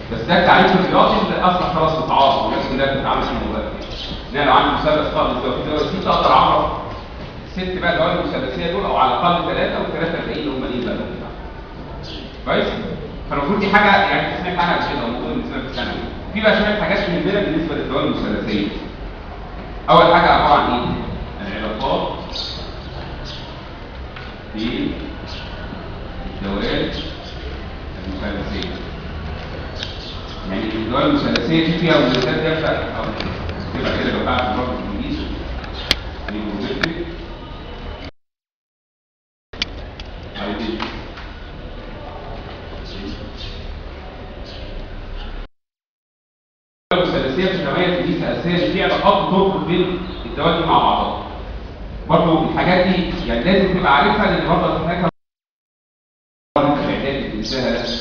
بس ده التعريف الرياضي اللي اصلا خلاص متعارف والناس كلها بتتعامل فيه دلوقتي ان انا لو عندي مثلث قابل زاويه زاويه سيتا اقدر اعرف ست بقى الدوائر المثلثيه دول او على الاقل ثلاثه والثلاثه الباقيين اللي هم ايه بقى كويس فالمفروض دي حاجه يعني سمعت عنها قبل كده وموجوده من سنه لسنه في بقى شويه حاجات مهمه بالنسبه للدوائر المثلثيه اول حاجه عباره عن ايه العلاقات بين الدوائر المثلثيه يعني الدوائر المثلثيه دي فيها مميزات دافعه او تبقى كده لو قاعد برضه بالانجليزي الجيومتريك ايدنتي المثلثيه بتتميز بميزه اساسيه ان في علاقات بتربط بين الدوائر دي مع بعضها برضه الحاجات دي يعني لازم تبقى عارفها لان برضه هناك الاعداد الانسان ده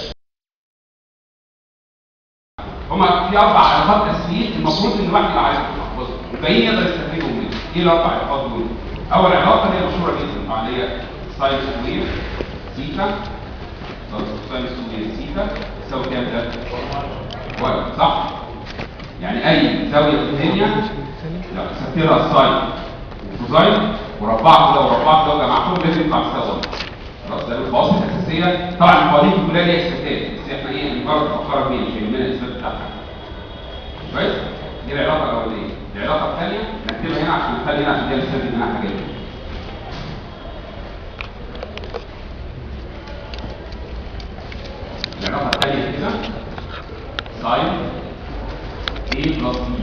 هما في اربع علاقات اساسيين المفروض ان الواحد يبقى عارفهم يحفظهم الباقيين يقدر يستفيدوا منهم ايه الاربع علاقات دول اول علاقه هي مشهوره جدا طبعا اللي هي ساين سكوير سيتا ساين سكوير سيتا تساوي كام ده؟ واحد صح؟ يعني اي زاويه في الدنيا لو حسبتها ساين وكوزاين وربعت ده وربعت ده وجمعتهم لازم يطلع تساوي خلاص ده الخواص الاساسيه طبعا المقادير دي كلها ليها اثباتات بس احنا ايه مجرد نفكر بيها مش يهمنا الاثبات بتاعها كويس دي العلاقه الاولانيه العلاقه الثانيه نكتبها هنا عشان نخلي هنا عشان دي نستفيد منها حاجات العلاقه الثانيه كده ساين A بلس B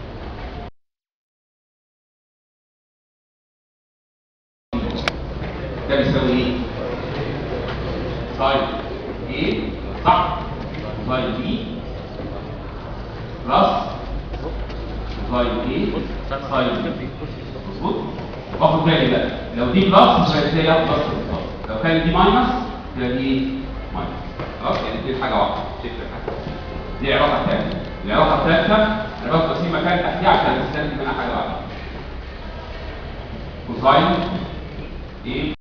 ده بيساوي ايه؟ ساين A صح ساين B بلس ساين A ساين B مظبوط؟ واخد بالي بقى لو دي بلس يبقى ازاي اخد بلس بالظبط لو كان دي ماينس يبقى دي ايه؟ ماينس خلاص يعني دي حاجه واحده تفرق حاجه دي العلاقه الثانيه العلاقه الثالثه انا بس بسيب مكان تحتيها عشان استنتج منها حاجه واحده كوساين ايه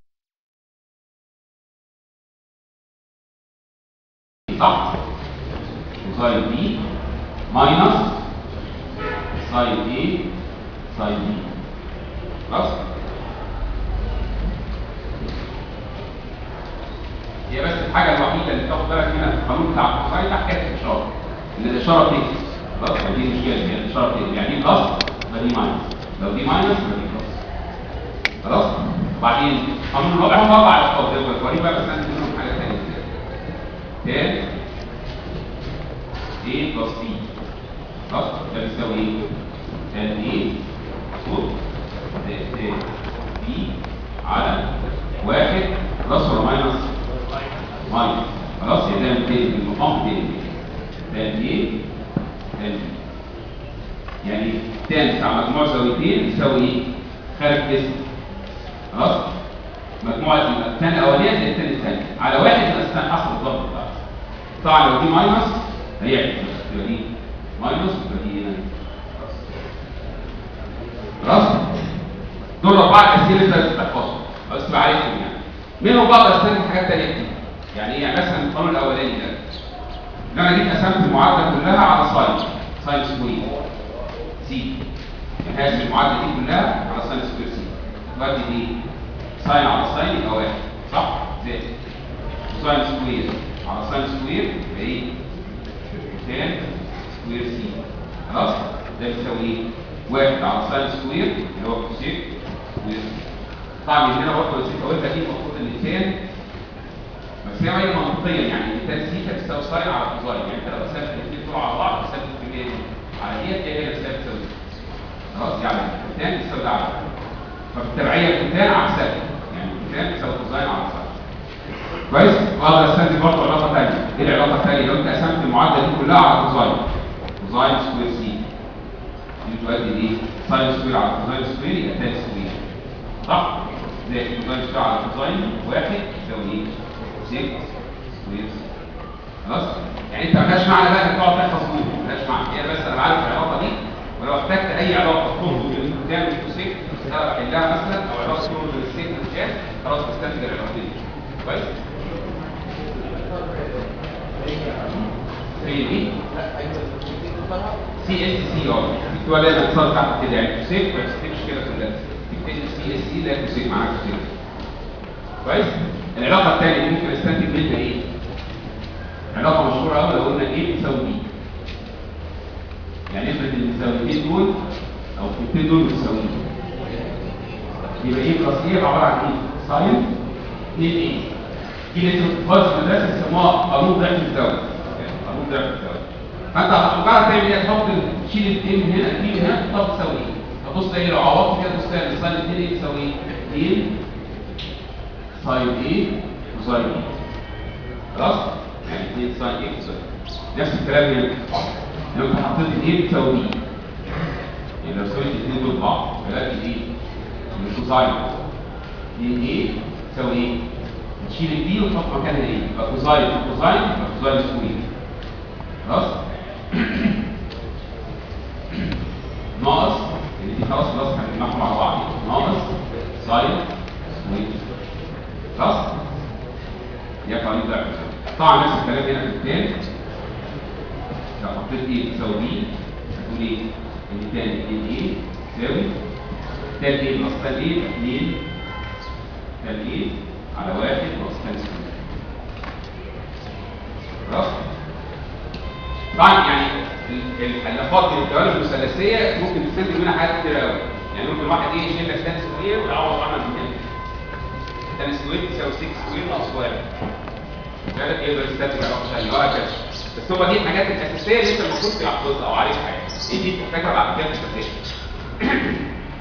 صح كوساين بي ماينس ساين ايه ساين بي خلاص هي بس الحاجه الوحيده اللي تاخد بالك منها في القانون بتاع الكوساين ده حكايه الاشاره ان الاشاره تكس خلاص يعني دي المشكله اللي هي الاشاره تكس يعني دي بلس يبقى دي ماينس لو دي ماينس يبقى دي بلس خلاص وبعدين قانون الوضع هم اربع اشخاص زي ما بوريك بقى بس انا منهم حاجه ثانيه تان A بلس B خلاص ده بيساوي ايه؟ تان A مظبوط تان B على واحد بلس ولا ماينس؟ ماينس خلاص يبقى ده 200 المقام 200 تان A تان B يعني تان بتاع مجموع زاويتين يساوي ايه؟ خارج اسم خلاص مجموعه الثاني الاولانيه زي الثاني الثاني على واحد يبقى استنى حصل الضرب بتاعه طبعا لو دي ماينس هيعكس يبقى دي ماينس يبقى دي هنا خلاص دول اربعه اسئله انت لازم تحفظهم بس تبقى عارفهم يعني منهم بقدر استنتج حاجات ثانيه كتير يعني ايه يعني مثلا القانون الاولاني ده ان انا جيت قسمت المعادله كلها على ساين ساين سكوير سي يعني هذه المعادله دي كلها على ساين سكوير سي ودي دي ساين على ساين يبقى واحد صح؟ زائد ساين سكوير على ساين سكوير يبقى ايه؟ تان سكوير سي خلاص؟ ده بيساوي ايه؟ واحد على ساين سكوير اللي هو كوسيك سكوير سي طبعا من هنا برضه نسيت اقول لك ايه المفروض ان تان بس هي غير منطقيا يعني تان سيتا بتساوي ساين على كوزاين يعني انت لو قسمت الاثنين دول على بعض قسمت الكميه دي على ديت هي هي نفسها بتساوي خلاص يعني تان بتساوي ده على ده فبالتبعيه الكتان عكسها يعني الكتان بيساوي كوزاين على ساين كويس واقدر استنتج برضه علاقه ثانيه ايه العلاقه الثانيه لو انت قسمت المعادله دي كلها على كوزاين كوزاين سكوير سي دي تؤدي ايه ساين سكوير على كوزاين سكوير يبقى تان سكوير صح زي كوزاين سكوير على كوزاين واحد يساوي ايه 6 سكوير سي خلاص يعني انت مالهاش معنى بقى انك تقعد تحفظ كود مالهاش معنى هي بس انا عارف العلاقه دي ولو احتجت اي علاقه تربط بين الكتان والكوسيك اقدر احلها مثلا او علاقه تربط بين السيك والكتان خلاص بستنتج العلاقتين كويس؟ فين ايه؟ سي اس سي اه تكتبها دايما اتصال تحت كده يعني كوسيك ما تكتبش كده كلها تكتب سي اس سي لا كوسيك معاك كوسيك كويس العلاقه الثانيه اللي ممكن استنتج منها ايه علاقه مشهوره قوي لو قلنا ايه بتساوي بي يعني افرض المساويتين دول او الكتين دول متساويين يبقى ايه بلس ايه عباره عن ايه ساين 2 ايه دي اللي انتوا خالص في المدرسه يسموها قانون ضعف الزاويه قانون ضعف الزاويه فانت مجرد تعمل ايه تحط تشيل الاثنين من هنا دي من هنا تحط تساوي ايه هتبص ايه لو عوضت كده تبص تلاقي الساين 2 ايه تساوي ايه 2 ساين ايه وساين ايه خلاص يعني 2 ساين ايه وساين نفس الكلام هنا لو انت حطيت ايه بتساوي بي يعني لو سويت الاثنين دول بعض فلاقي ايه الكوزاين دي ايه تساوي ايه تشيل البي وتحط مكانها ايه يبقى كوزاين كوزاين يبقى كوزاين سكوير خلاص ناقص يعني دي خلاص خلاص هنجمعهم مع بعض ناقص ساين سكوير خلاص دي قوانين ضعف طبعا نفس الكلام هنا في الثاني لو حطيت ايه تساوي بي هتقول ايه ان الثاني 2 ايه تساوي تان ايه ناقص تان ايه 2 تان ايه على واحد ناقص تان سكوير خلاص طبعا يعني العلاقات الدوائر المثلثيه ممكن تستنتج منها حاجات كتير قوي يعني ممكن واحد ايه يشيل لك تان سكوير ويعوض عنها بكام تان سكوير تساوي 6 سكوير ناقص واحد ثلاث ايه بس تستنتج علاقه ثانيه وهكذا بس هو دي الحاجات الاساسيه اللي انت المفروض تحفظها او عارفها يعني ايه دي تحتاجها بعد كده في التفسير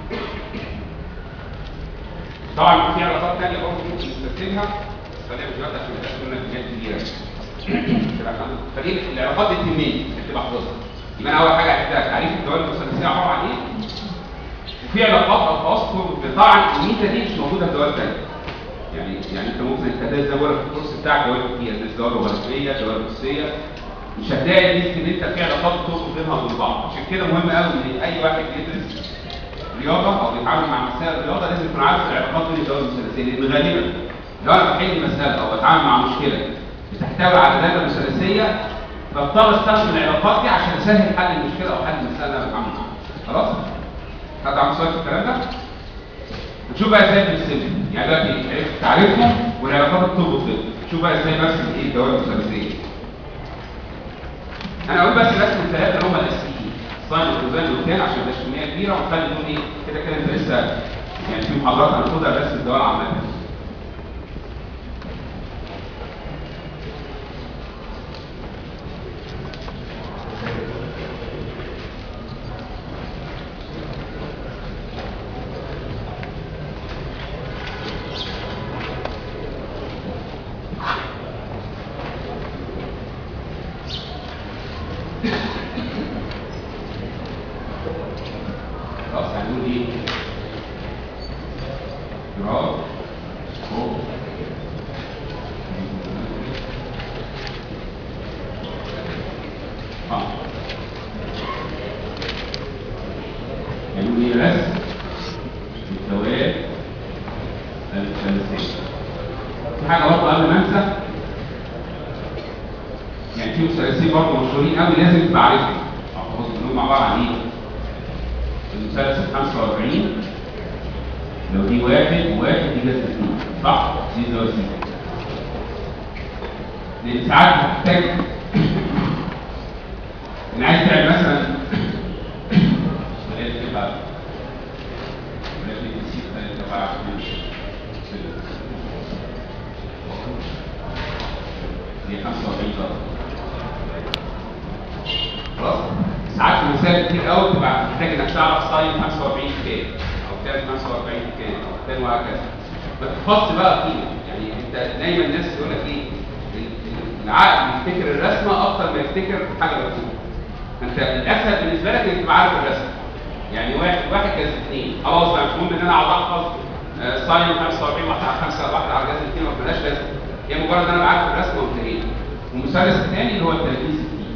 طبعا في علاقات ثانيه برضه ممكن نستخدمها بس خلينا مش دلوقتي عشان ما قلنا كميات كبيره فدي العلاقات دي التنميه اللي بتبقى حافظها يبقى انا اول حاجه عرفتها تعريف الدوائر المثلثيه عباره عن ايه وفي علاقات او خواص طبعا الميزه دي مش موجوده في دوائر ثانيه يعني يعني انت ممكن انت زي ما بقول في الكورس بتاعك دوائر كتير زي دوائر لوغاريتميه دوائر نصيه مش هتلاقي ميزه ان انت في علاقات بتربط بينها وبين بعض عشان كده مهم قوي ان اي واحد بيدرس رياضه او بيتعامل مع مسائل الرياضه لازم يكون عارف العلاقات بين الدوائر المثلثيه لان غالبا لو انا بحل مساله او بتعامل مع مشكله بتحتوي على داتا مثلثيه بضطر استخدم العلاقات دي عشان اسهل حل المشكله او حل المساله اللي انا بتعامل معاها خلاص؟ حد عنده سؤال في الكلام ده؟ نشوف بقى ازاي بنستخدم يعني دلوقتي عرفت تعريفهم والعلاقات بتربط بينهم شوف بقى ازاي برسم ايه الدوائر المثلثيه انا اقول بس رسم الثلاثه اللي هم الاساسيين الساين والكوزين والتان عشان ده كميه كبيره ونخلي دول ايه كده كده انت لسه يعني في محاضرات هناخدها بس الدوائر عامه خلاص هنقول ايه؟ جراف فوق اه هنقول ايه بس؟ مستويات الثلاثية في حاجة برضه قبل ما انسى يعني في مثلثين برضه مشهورين قوي لازم تبقى عارفهم احفظ انهم عبارة عن ايه؟ المثلث ال 45 لو دي واحد وواحد دي جذر اثنين صح؟ دي زاوية سيتا لأن ساعات بتحتاج إن عايز تعمل مثلا بلاش تبقى بلاش نسيت ثلاثة بقى عشان دي 45 درجة خلاص؟ ساعات في مسائل كتير قوي بتبقى محتاج انك تعرف ساين 45 كام او تان 45 كام او تان وهكذا ما تحفظش بقى قيمه يعني انت دايما الناس يقول لك ايه العقل يفتكر الرسمه اكتر ما يفتكر حاجه مكتوبه انت الاسهل بالنسبه لك انك تبقى عارف الرسمه يعني واحد واحد جذر اثنين خلاص بقى مش مهم ان انا اقعد احفظ آه، ساين 45 واحد على 5 واحد على جذر اثنين ما بلاش لازمه هي مجرد ان انا عارف الرسمه وانتهينا والمثلث الثاني اللي هو ال 30 60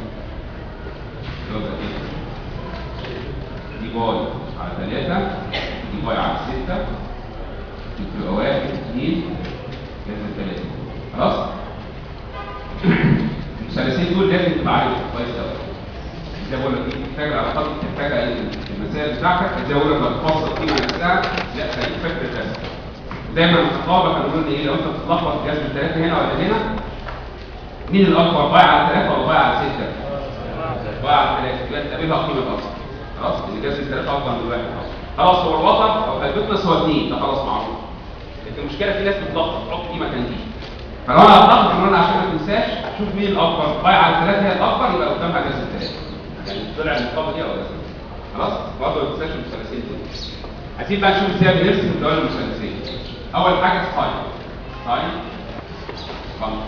يبقى كده دي باي على 3 دي باي على 6 بتبقى 1 2 جذر 3 خلاص المثلثين دول لازم تبقى عارفهم كويس قوي زي ما بقول لك ايه محتاج العلاقات دي محتاجه ايه المسائل بتاعتك زي ما بقول لك بتفصل قيمه نفسها لا خليك فاكر الرسم دايما الخطابه كانوا بيقولوا لي ايه لو انت بتتلخبط في جذر الثلاثه هنا ولا هنا مين الاكبر بايع على ثلاثه ولا بايع على سته؟ بايع على ثلاثه يبقى تقابلها قيمه الاصل خلاص ان جذر الثلاثه اكبر من واحد خلاص خلاص هو الوسط او البيتنس هو اثنين ده خلاص معروف لكن المشكله في ناس بتتلخبط تحط دي مكان دي فلو انا هتلخبط ان انا عشان ما تنساش شوف مين الاكبر بايع على ثلاثه هي الاكبر يبقى قدامها جذر الثلاثه يعني طلع المقابل دي او لا خلاص برضه ما تنساش المثلثين دول عايزين بقى نشوف ازاي بنرسم الدوائر المثلثيه اول حاجه ساين ساين فانكشن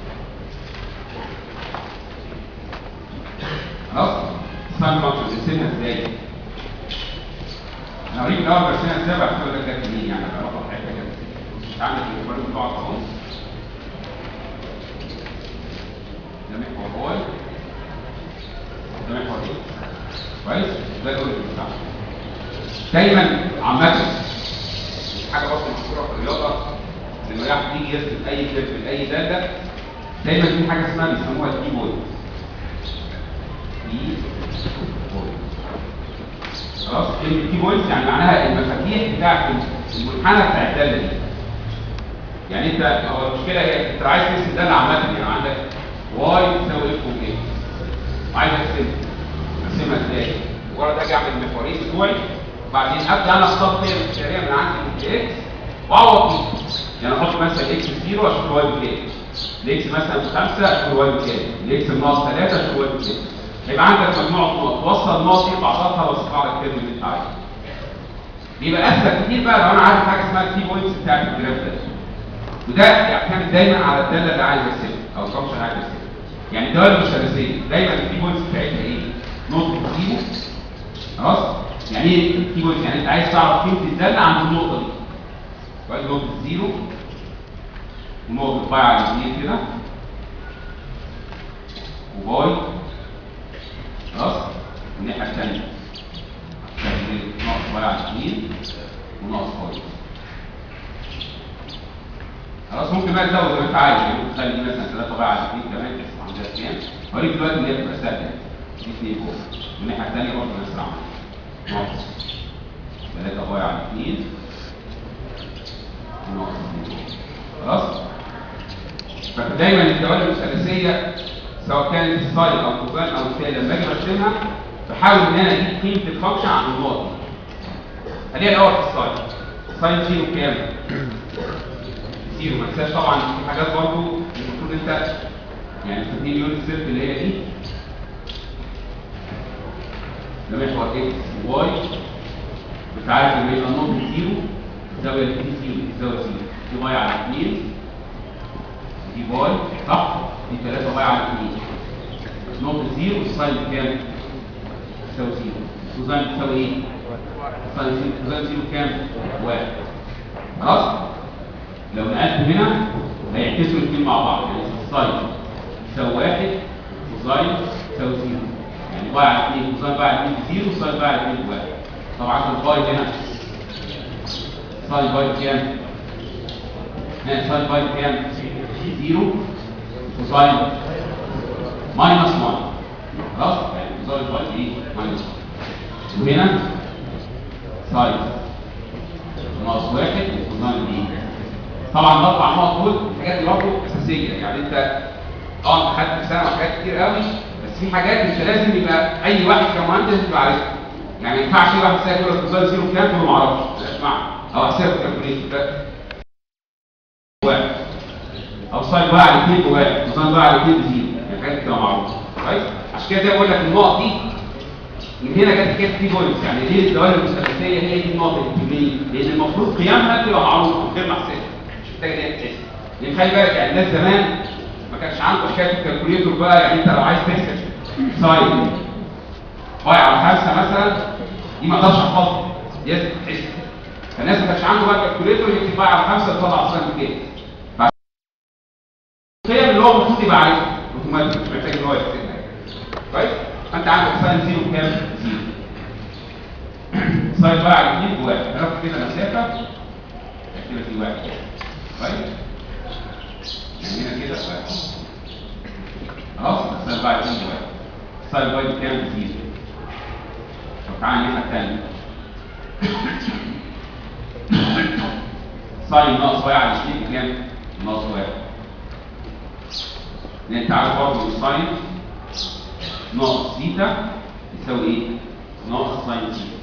خلاص ساين فانكشن نرسمها ازاي انا هوريك الاول برسمها ازاي بعد كده اقول لك ده منين يعني بعرفها في حته كده مش عندك الكوبايه بتاعك اهو ده محور واي ده محور ايه كويس ده الاوريجن بتاعه دايما عامه مش حاجه برضه مشهوره في الرياضه لما يعرف يجي يرسم اي كيرف من اي داتا دايما في حاجه اسمها بيسموها الكي بوينت كي بوينت خلاص كلمه كي بوينت يعني معناها المفاتيح بتاعت المنحنى بتاع الداله دي يعني انت هو المشكله هي انت عايز ترسم داله عامه يعني عندك واي تساوي اف وكي عايز ارسمها ارسمها ازاي؟ مجرد اجي اعمل المحورين بتوعي وبعدين ابدا انا اختار قيم الاشاريه من عندي من اكس واعوض فيه يعني احط مثلا اكس 0 اشوف الواي بكام الاكس مثلا 5 اشوف الواي بكام الاكس ناقص 3 اشوف الواي بكام يبقى عندك مجموعه نقط وصل النقط دي بعضها وصفها لك الكيرف اللي انت عايزه بيبقى اسهل كتير بقى لو انا عارف حاجه اسمها الكي بوينتس بتاعت الجراف ده وده يعتمد دايما على الداله اللي عايز ارسمها او الفانكشن اللي عايز ارسمها يعني الدوائر المثلثيه دايما الكي بوينتس بتاعتها ايه؟ نقطه زيرو خلاص يعني ايه كي بوينت يعني انت عايز تعرف قيمه الداله عند النقطه دي كويس نقطه زيرو ونقطه باي على الاثنين كده وباي خلاص الناحيه الثانيه ناقص باي على الاثنين وناقص باي خلاص ممكن بقى تزود زي ما انت عايز يعني ممكن تخلي مثلا 3 باي على 2 كمان تحسب عندها كام هوريك دلوقتي ان هي بتبقى سهله دي 2 فوق الناحيه الثانيه برضه نفس العمل ناقص 3 باي على 2 ناقص 2 خلاص فدايما الدوائر المثلثيه سواء كانت ساين او كوزين او تالي لما اجي ارسمها بحاول ان انا اجيب قيمه الفانكشن عند النقط دي خليها الاول في الساين ساين زيرو كام؟ زيرو ما تنساش طبعا في حاجات برضه المفروض انت يعني في 2 يونت سيرت اللي هي دي ده محور اكس واي انت عارف لما يبقى النقطه زيرو الزاويه اللي دي زيرو الزاويه زيرو دي باي على 2 دي باي صح دي 3 باي على 2 نقطه زيرو الساين بكام؟ تساوي زيرو كوزين بتساوي ايه؟ ساين زيرو كوزين زيرو كام؟ واحد خلاص؟ لو نقلت هنا هيعكسوا الاثنين مع بعض يعني الساين يساوي واحد كوزين يساوي زيرو يعني باي على 2 كوزين باي على 2 بزيرو ساين باي على 2 بواحد طبعا الباي هنا ساين باي بكام؟ هنا ساين باي بكام؟ زيرو كوزين ماينس 1 خلاص؟ يعني كوزين باي ايه؟ ماينس 1 وهنا ساين ناقص واحد وكوزين ايه؟ طبعا الاربع نقط دول الحاجات دي برضه اساسيه يعني انت اه انت خدت في سنه حاجات كتير قوي بس في حاجات انت لازم يبقى اي واحد كمهندس يبقى عارفها يعني ما ينفعش واحد سايق يقول لك كوزين زيرو كام تقول له ما اعرفش لا اسمع او احسبها كالكوليتر واحد او ساين بقى على 2 بواحد كوزين بقى على 2 بزيرو يعني الحاجات دي تبقى معروفه كويس عشان كده زي ما بقول لك النقط دي من هنا جت حكايه في بوينتس يعني ليه الدوائر المثلثيه هي دي النقط الكميه لان المفروض قيامها تبقى معروفه من غير ما احسبها مش محتاج ان هي تتحسب لان خلي بالك يعني الناس زمان ما كانش عنده حكايه الكالكوليتور بقى يعني انت لو عايز تحسب ساين باي على خمسه مثلا دي ما اقدرش احفظها دي لازم تتحسب فالناس ما كانش عنده بقى الكالكوليتور يكتب باي على خمسه يطلع اصلا كام القيم اللي هو المفروض يبقى عارفها اوتوماتيك مش محتاج ان هو يحسبها كويس فانت عندك ساين زيرو كام؟ زيرو ساين باي على 2 بواحد هناخد كده مسافه كده في واحد كويس يعني هنا كده واحد خلاص الساين باي بزيرو واحد الساين باي بكام بزيرو طب تعالى الناحيه الثانيه ساين ناقص واحد على 20 بكام؟ ناقص واحد لان انت عارف برضه ان الساين ناقص ثيتا يساوي ايه؟ ناقص ساين ثيتا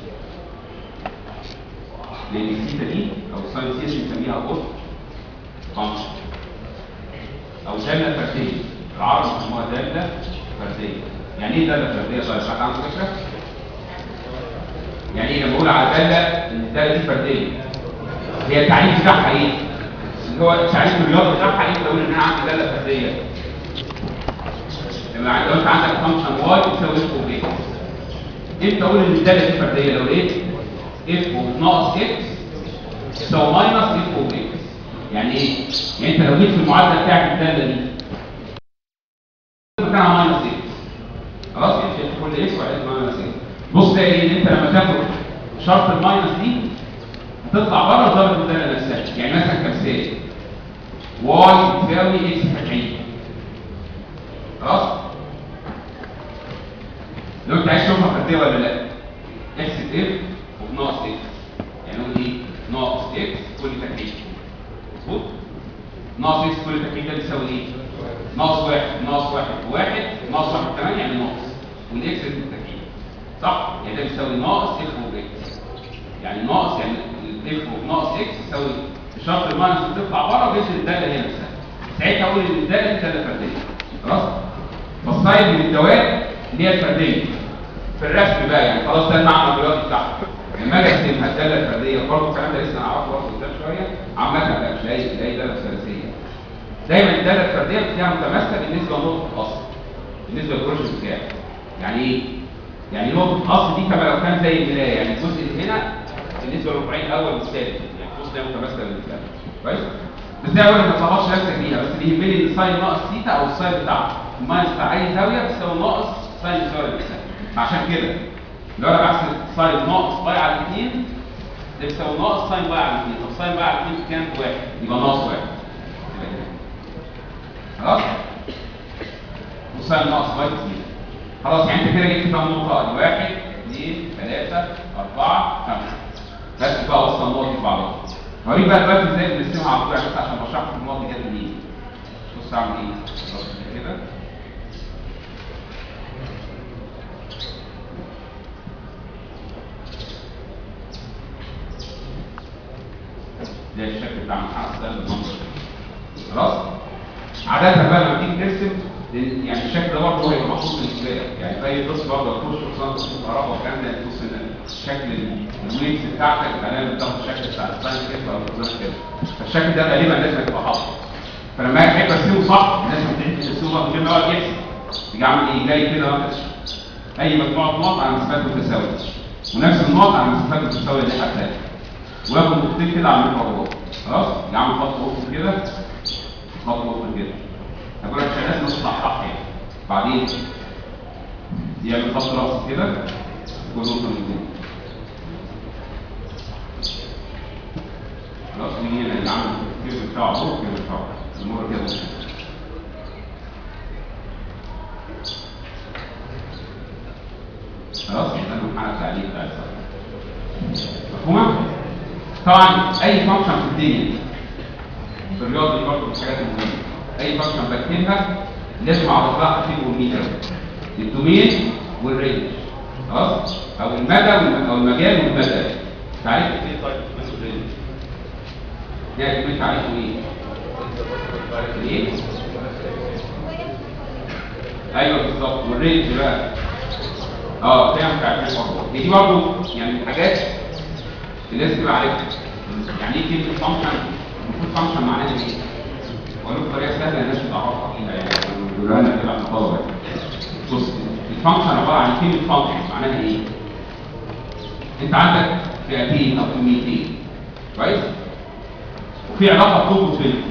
لان الثيتا دي او ساين ثيتا بنسميها اوت فانكشن او داله فرديه العرب بيسموها داله فرديه يعني ايه داله فرديه طيب حد عنده فكره؟ يعني ايه لما اقول على داله ان الداله دي فرديه هي التعريف بتاعها ايه؟ اللي هو التعريف الرياضي بتاعها ايه؟ بقول ان انا عندي داله فرديه لما عند- لو انت عندك فانكشن واي تساوي اف اوف اكس امتى اقول ان الداله دي فرديه لو لقيت اف اوف ناقص اكس تساوي ماينس اف اوف اكس يعني ايه؟ يعني انت لو جيت في المعادله بتاعت الداله دي بتاعها ماينس اكس خلاص يعني شلت كل اكس وعدت ماينس اكس بص تلاقي ايه ان انت لما تاخد شرط الماينس دي هتطلع بره ضرب الداله نفسها يعني مثلا كمثال واي تساوي اكس فتحيه خلاص لو انت عايز تشوفها فرديه ولا لا اكس اف وبناقص اكس يعني نقول ايه ناقص اكس كل تكعيب مظبوط ناقص اكس كل تكعيب ده بيساوي ايه ناقص واحد ناقص واحد واحد ناقص واحد كمان يعني ناقص والاكس اسم التكعيب صح يعني ده بيساوي ناقص اف اوف اكس يعني ناقص يعني الاف اوف ناقص اكس يساوي شرط الماينس بتطلع بره بينزل الداله هي نفسها ساعتها اقول ان الداله دي داله فرديه خلاص فالصايد من الدوال اللي هي الفرديه في الرسم بقى يعني خلاص ده المعنى الرياضي بتاعها لما اجي ارسمها الداله الفرديه برضه الكلام ده لسه هنعرفه برضه قدام شويه عامه بقى مش لاقي لاقي داله ثلاثيه دايما الداله الفرديه بتلاقيها متماثله بالنسبه لنقطه الاصل بالنسبه للبروجكت بتاعي يعني ايه؟ يعني نقطه الاصل دي كما لو كان زي المرايه يعني الجزء اللي هنا بالنسبه للربعين الاول والثالث يعني القوس ده متماثله بالنسبه لك كويس؟ بس ده اولا ما تلخبطش نفسك بيها بس اللي يهمني ان ساين ناقص ثيتا او الساين بتاعها الماينس بتاع اي زاويه بيساوي ناقص ساين الزاويه نفسها عشان كده لو انا بحسب ساين ناقص باي على 2 ده بيساوي ناقص ساين باي على 2 طب ساين باي على 2 بكام؟ بواحد يبقى ناقص واحد يبقى كده. خلاص؟ وساين ناقص باي بزيرو خلاص يعني انت كده جبت كام نقطه؟ ادي واحد اثنين ثلاثه اربعه خمسه بس بقى وصل النقط في بعضها هوريك بقى دلوقتي ازاي بنرسمها على طول يعني بس عشان بشرح لك النقط دي جت منين بص اعمل ايه؟ بص كده ده الشكل بتاع محمد ده بالمنظر ده. خلاص عادة بقى لما تيجي ترسم لأن يعني الشكل ده برضه هو هيبقى محطوط بالنسبه لك يعني في اي قسم برضه تخش خصوصا قسم كهرباء والكلام ده تبص ان الشكل الويكس بتاعتك غالبا بتاخد الشكل بتاع الساين كيف او النظام كده فالشكل ده غالبا لازم يبقى حاطط فلما احب ارسمه صح لازم تعيد ترسمه من غير ما يقعد يحسب يجي عامل ايه جاي كده واخد اي مجموعه نقط على مسافات متساويه ونفس النقط على مسافات متساويه الناحيه الثانيه وياخد نقطتين كده على المحور خلاص يعمل خط افق كده خط افق كده هقول لك عشان لازم نطلع صح يعني بعدين يعمل خط راس كده كل نقطه من دول خلاص نيجي هنا اللي عامل الكيرف بتاعه فوق الكيرف بتاعه المره كده خلاص احنا بنحقق تعليق بتاع الصف مفهومه؟ طبعا اي فانكشن في الدنيا في الرياضه دي برضه من الحاجات المهمه اي فانكشن بكتبها لازم اعرف لها حاجتين مهمين قوي الدومين والرينج خلاص او المدى والم- او المجال والمدى تعريف ايه طيب الدومين والرينج ده الدومين تعريفه ايه؟ ايه؟ ايوه بالظبط والرينج بقى اه فاهم تعريف برضه دي برضه يعني من الحاجات اللي لازم تبقى عارفها يعني ايه كلمه فانكشن المفروض فانكشن معناها ايه؟ اقول لكم بطريقه سهله الناس تعرفها فيها يعني يقولوا لنا كده احنا طلبه بص الفانكشن عباره عن كلمه فانكشن معناها ايه؟ انت عندك فئتين او كميتين كويس؟ وفي علاقه بتربط بينهم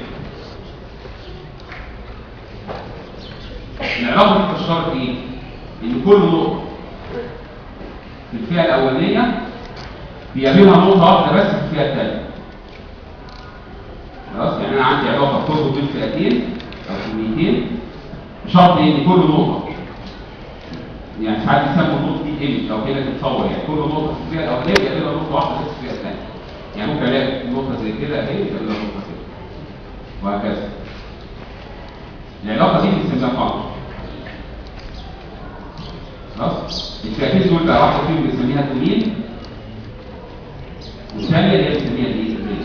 العلاقه دي بتشترط ايه؟ ان كل نقطه في الفئه الاولانيه بيقابلها نقطه واحده بس في الفئه الثانيه خلاص يعني انا عندي علاقه بتربط بين فئتين او كميتين شرط ان كل نقطه يعني ساعات بيسموا النقطه دي ايمج او كده تتصور يعني كل نقطه فيها الاولانيه يبقى لها نقطه واحده بس فيها الثانيه يعني ممكن الاقي نقطه زي كده اهي يبقى لها نقطه كده وهكذا العلاقه دي بنسميها فانكشن خلاص الشبكتين دول بقى واحده فيهم بنسميها دومين والثانيه اللي هي بنسميها الايه؟ الرينج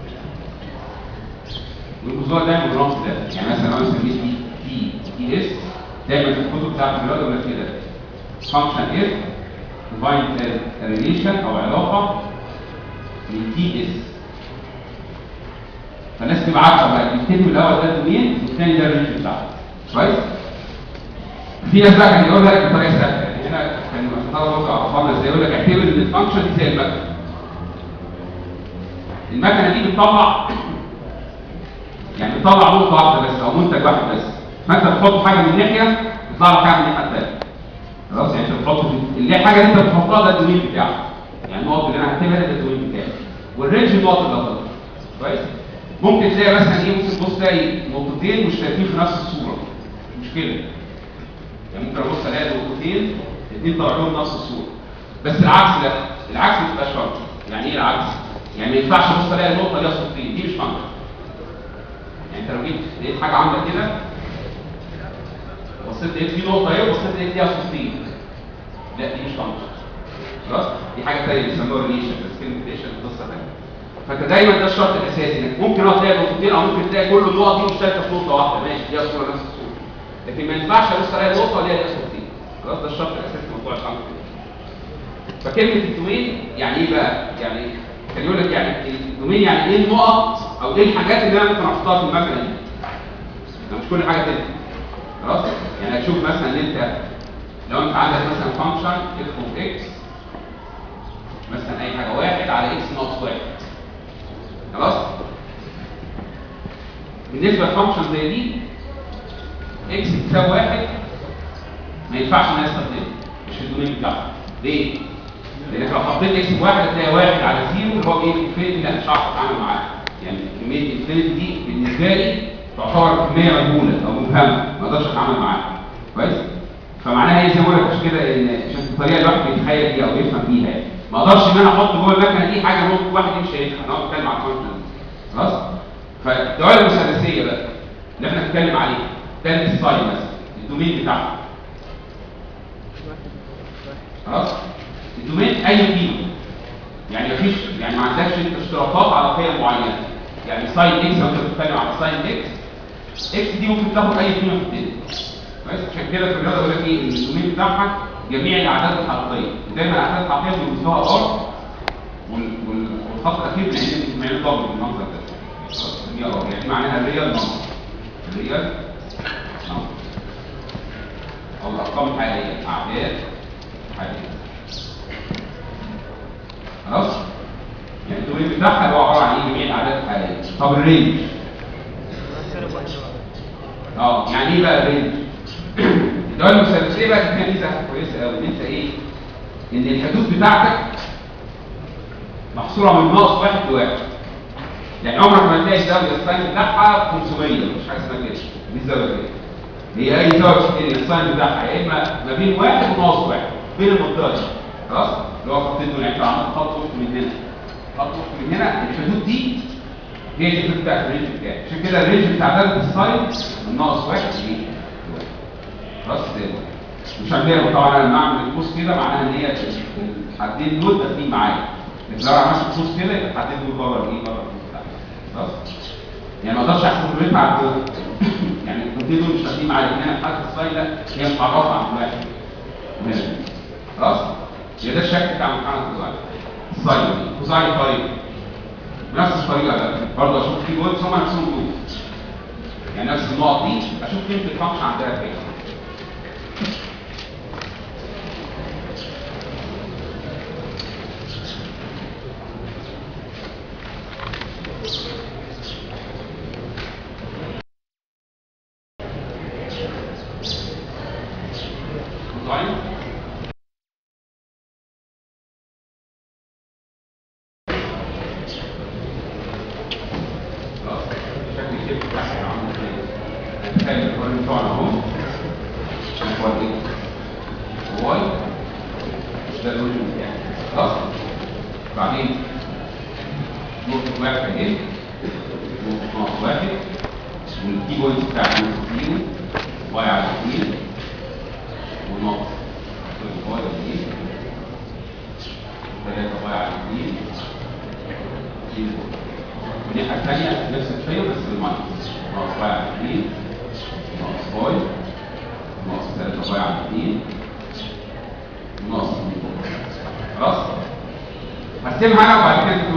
والموضوع دايما بالرمز ده يعني مثلا لو انا سميت دي تي تي اس دايما في الكتب بتاعت الرياضه يقول لك كده فانكشن اف ديفاين ريليشن او علاقه من تي اس فالناس تبقى عارفه بقى الترم الاول ده دومين والثاني ده الرينج بتاعه كويس؟ في ناس بقى كان يقول لك بطريقه سهله يعني هنا كان الطلبه برضه عرفنا ازاي يقول لك اعتبر ان الفانكشن دي زي المكنه المكنه دي بتطلع يعني بتطلع نقطه واحده بس او منتج واحد بس فانت بتحط حاجه من ناحيه تطلع لك حاجه من الناحيه الثانيه خلاص يعني انت بتحط في- اللي هي حاجه اللي انت بتحطها ده الدومين بتاعك يعني النقط اللي انا هكتبها ده الدومين بتاعي والرينج النقط اللي هتطلع كويس ممكن تلاقي مثلا ايه ممكن تبص تلاقي نقطتين مشتركين في نفس الصوره مش مشكله يعني ممكن ابص الاقي نقطتين الاثنين طالع لهم نفس الصوره بس العكس لا العكس ما بتبقاش فانكشن يعني ايه العكس؟ يعني ما ينفعش ابص الاقي نقطه ليها صورتين دي مش فانكشن يعني انت لو جيت لقيت حاجه عامله كده بصيت لقيت في نقطه اهي وبصيت لقيت ليها صورتين لا دي مش فانكشن خلاص دي حاجه ثانيه بيسموها ريليشن بس كلمه ريليشن قصه ثانيه فانت دايما ده الشرط الاساسي انك ممكن اه تلاقي نقطتين او ممكن تلاقي كل النقط دي مشتركه في نقطه واحده ماشي ليها صوره نفس الصوره لكن ما ينفعش ابص الاقي نقطه وليها ليها صورتين خلاص ده الشرط الاساسي في موضوع الفانكشن فكلمه الدومين يعني ايه بقى؟ يعني كان يقول لك يعني الدومين يعني ايه النقط او ايه الحاجات اللي انا ممكن احطها في المكنه دي؟ يعني مش كل حاجه كده خلاص؟ يعني هتشوف مثلا ان انت لو انت عندك مثلا فانكشن اف اوف اكس مثلا اي حاجه واحد على اكس ناقص واحد خلاص؟ بالنسبه لفانكشن زي دي اكس بتساوي واحد ما ينفعش ان انا استخدمه مش في الدومين بتاعها ليه؟ لانك لو حطيت اكس بواحد هتلاقي واحد على زيرو اللي هو ايه انفينيتي لا مش هعرف اتعامل معاه يعني كميه انفينيتي دي بالنسبه لي تعتبر كميه مجهوله او مبهمه ما اقدرش اتعامل معاها كويس؟ فمعناها ايه زي ما بقول لك عشان كده ان عشان الطريقه اللي الواحد بيتخيل بيها او يفهم بيها يعني ما اقدرش ان انا احط جوه المكنه دي حاجه نقطه واحد دي مش شايفها انا بتكلم على الفانكشن خلاص؟ فالدوائر المثلثيه بقى اللي احنا بنتكلم عليها ده الستايل مثلا الدومين بتاعها خلاص الدومين اي قيمه يعني مفيش يعني ما عندكش انت اشتراطات على قيم معينه يعني ساين اكس لو انت بتتكلم على ساين اكس اكس دي ممكن تاخد اي قيمه في الدنيا كويس عشان كده في الرياضه يقول لك ايه ان الدومين بتاعها جميع الاعداد الحقيقيه ودايما الاعداد الحقيقيه بمستوى ار وال- وال- والخط الاخير بنعمل بنعمل ضرب بالمنظر ده خلاص دي ار يعني معناها الريال نمبر الريال نمبر او الارقام الحقيقيه اعداد حقيقيه خلاص يعني الدومين بتاعها اللي هو عباره عن ايه جميع الاعداد الحقيقيه طب الرينج اه يعني ايه بقى الرينج الدوائر المثلثيه بقى دي فيها ميزه كويسه قوي ان انت ايه ان الحدود بتاعتك محصوره من ناقص واحد لواحد يعني عمرك ما تلاقي الزاويه الساين بتاعها 500 مش حاجه اسمها كده دي الزاويه كده هي اي زاويه في الدنيا الساين بتاعها يا اما ما بين واحد وناقص واحد بين المنطقه دي خلاص اللي هو خطين دول يعني انت عملت خط وسط من هنا خط وسط من هنا الحدود دي هي دي الحدود بتاعت الرينج بتاعك عشان كده الرينج بتاع درجه الساين من ناقص واحد ايه خلاص كده مش عندنا طبعا انا لما اعمل القوس كده معناها ان هي الحدين دول داخلين معايا لكن لو انا عملت القوس كده يبقى الحدين دول بره الايه بره القوس بتاعي خلاص يعني ما اقدرش احسب الريت مع الدول يعني الخطين دول مش داخلين معايا لكن انا حاله الساين ده هي متعرفه عن كل واحد وهنا. خلاص يبقى ده الشكل بتاع امتحان الكوزاين الساين دي كوزاين طريقه بنفس الطريقه بقى برضه اشوف في جولز هم نفسهم جولز يعني نفس النقط دي اشوف قيمه الفانكشن عندها فين كوزاين خلاص شكل الشيب بتاعها عامل ازاي هنتخيل القوانين بتوعنا اهو ده الاوريجن بتاعي خلاص بعدين نقطة واحد اهي نقطة واحد والكي بوينت بتاعتي نقطتين واي على اثنين ونقطة واي على اثنين ثلاثة واي على اثنين اثنين والناحية الثانية نفس الشيء بس بالماينس ناقص واي على اثنين ناقص واي ناقص ثلاثة واي على اثنين ناقص اثنين خلاص هرسمها انا وبعد كده